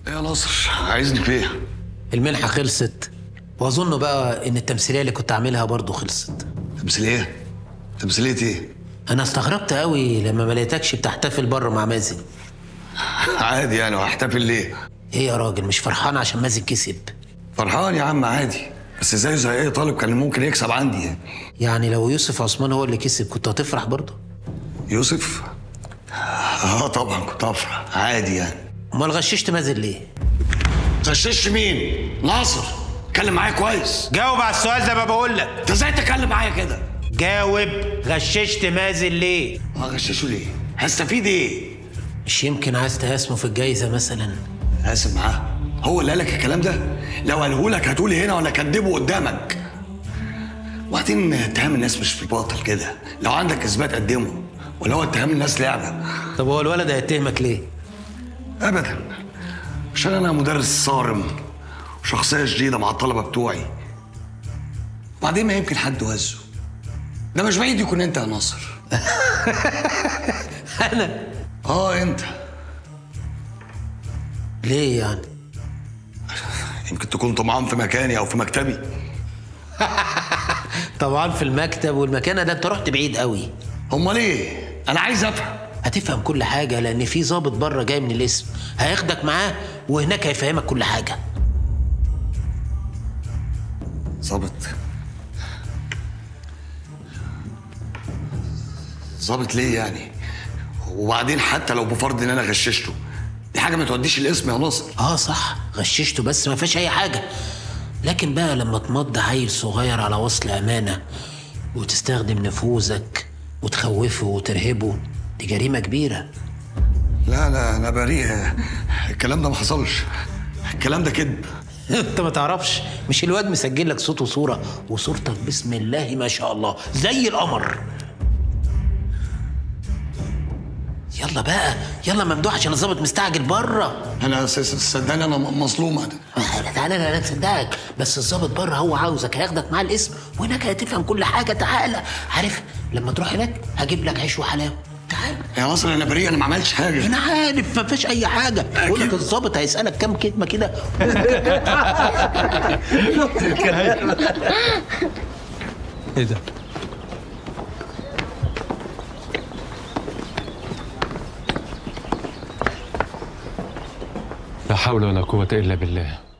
ايه يا ناصر عايزني في ايه؟ المنحة خلصت واظن بقى ان التمثيلية اللي كنت عاملها برضو خلصت تمثيليه؟ تمثيليه ايه؟ انا استغربت قوي لما ما لقيتكش بتحتفل بره مع مازن عادي يعني وهحتفل ليه؟ ايه يا راجل مش فرحان عشان مازن كسب فرحان يا عم عادي بس زيه زي اي طالب كان ممكن يكسب عندي يعني يعني لو يوسف عثمان هو اللي كسب كنت هتفرح برضه يوسف؟ اه طبعا كنت افرح عادي يعني امال غششت مازن ليه غششت مين؟ ناصر اتكلم معايا كويس جاوب على السؤال زي ما بقول لك انت ازاي تتكلم معايا كده؟ جاوب غششت مازن ليه هغششه ليه؟ هستفيد ايه؟ مش يمكن عايز تقاسمه في الجايزة مثلا قاسم معاه هو اللي قالك الكلام ده لو قاله لك هتقولي هنا ولا كدبه قدامك وبعدين اتهام الناس مش في باطل كده لو عندك اثبات قدمه ولا هو اتهام الناس لعبه طب هو الولد هيتهمك ليه ابدا عشان انا مدرس صارم وشخصيه شديده مع الطلبه بتوعي بعدين ما يمكن حد وزه ده مش بعيد يكون انت يا ناصر انا اه انت ليه يعني يمكن تكون طمعان في مكاني او في مكتبي طبعا في المكتب والمكانة ده انت رحت بعيد قوي امال ايه انا عايز افهم هتفهم كل حاجة لأن في ظابط بره جاي من الاسم هياخدك معاه وهناك هيفهمك كل حاجة ظابط ظابط ليه يعني وبعدين حتى لو بفرض ان انا غششته دي حاجه ما توديش الاسم يا ناصر اه صح غششته بس ما فيهاش أي حاجة لكن بقى لما تمضي عيل صغير على وصل أمانة وتستخدم نفوذك وتخوفه وترهبه دي جريمة كبيرة لا لا انا بريء الكلام ده ما حصلش الكلام ده كذب انت ما تعرفش مش الواد مسجل لك صوت وصورة وصورتك بسم الله ما شاء الله زي القمر يلا بقى يلا ممدوح عشان الظابط مستعجل بره انا س- س- صدقني انا م- مظلوم انا تعالى تعالى انا مصدقك بس الظابط بره هو عاوزك هياخدك معاه الاسم وهناك هتفهم كل حاجه تعالى عارف لما تروح هناك هجيب لك عيش وحلاوه تعالى يا ناصر انا بريء انا ما عملتش حاجه انا عارف ما فيش اي حاجه بقول لك الظابط هيسالك كام كلمه كده ايه ده؟ لا حول ولا قوة إلا بالله